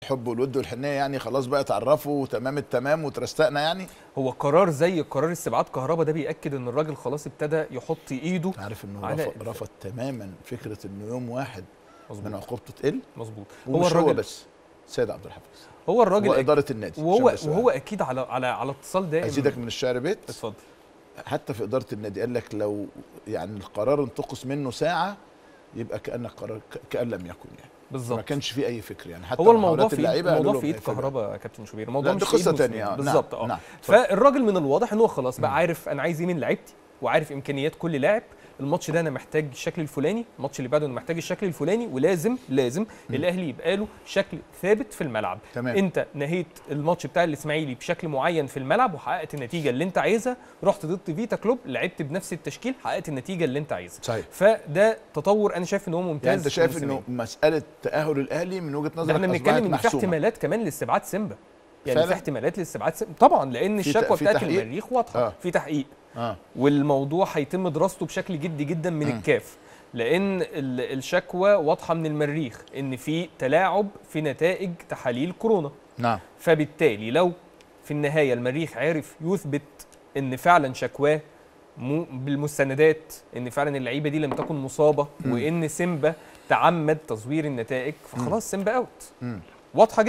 الحب والود والحنيه يعني خلاص بقى اتعرفوا تمام التمام وترستقنا يعني هو قرار زي قرار استبعاد كهربا ده بياكد ان الراجل خلاص ابتدى يحط ايده عارف انه على- رفض, رفض تماما فكره انه يوم واحد من مظبوط عقوبته تقل مظبوط هو هو هو الراجل بس سيد عبد الحفيظ هو الراجل واداره النادي وهو عشان بس وهو اكيد على على على اتصال دائم ازيدك من الشعر بيت اتفضل حتى في اداره النادي قال لك لو يعني القرار انتقص منه ساعه يبقى كان القرار ك- كان لم يكن يعني ما بالظبط كانش فيه اي فكر يعني حتى هو الموضوع محاولات في إيد- اللعيبه قالوا الموضوع لهم في ايد هيفاجئوا. كهربا يا كابتن شوبير الموضوع لا مش دي في إيد قصه موسيماني. ثانيه بالظبط اه نعم فالراجل من الواضح ان هو خلاص بقى عارف انا عايز ايه من لعيبتي وعارف امكانيات كل لاعب الماتش ده انا محتاج الشكل الفلاني الماتش اللي بعده انا محتاج الشكل الفلاني ولازم لازم الاهلي يبقى له شكل ثابت في الملعب تمام. انت نهيت الماتش بتاع الاسماعيلي بشكل معين في الملعب وحققت النتيجه اللي انت عايزها رحت ضد فيتا كلوب لعبت بنفس التشكيل حققت النتيجه اللي انت عايزها صحيح فده تطور انا شايف ان هو ممتاز يعني انت شايف في انه موسيماني. مساله تاهل الاهلي من وجهه ده نظرك احنا اصبحت بنتكلم ان في محسومه احتمالات كمان لاستبعاد سيمبا يعني فعلا؟ في احتمالات لاستبعاد سيمبا طبعا لان في الشكوى في بتاعت تحقيق؟ المريخ واضحه آه. في تحقيق اه والموضوع هيتم دراسته بشكل جدي جدا من مم. الكاف لان ال- الشكوى واضحه من المريخ ان في تلاعب في نتائج تحاليل كورونا نعم فبالتالي لو في النهايه المريخ عرف يثبت ان فعلا شكواه مو بالمستندات ان فعلا اللعيبه دي لم تكن مصابه مم. وان سيمبا تعمد تزوير النتائج فخلاص سيمبا اوت مم. واضحه جدا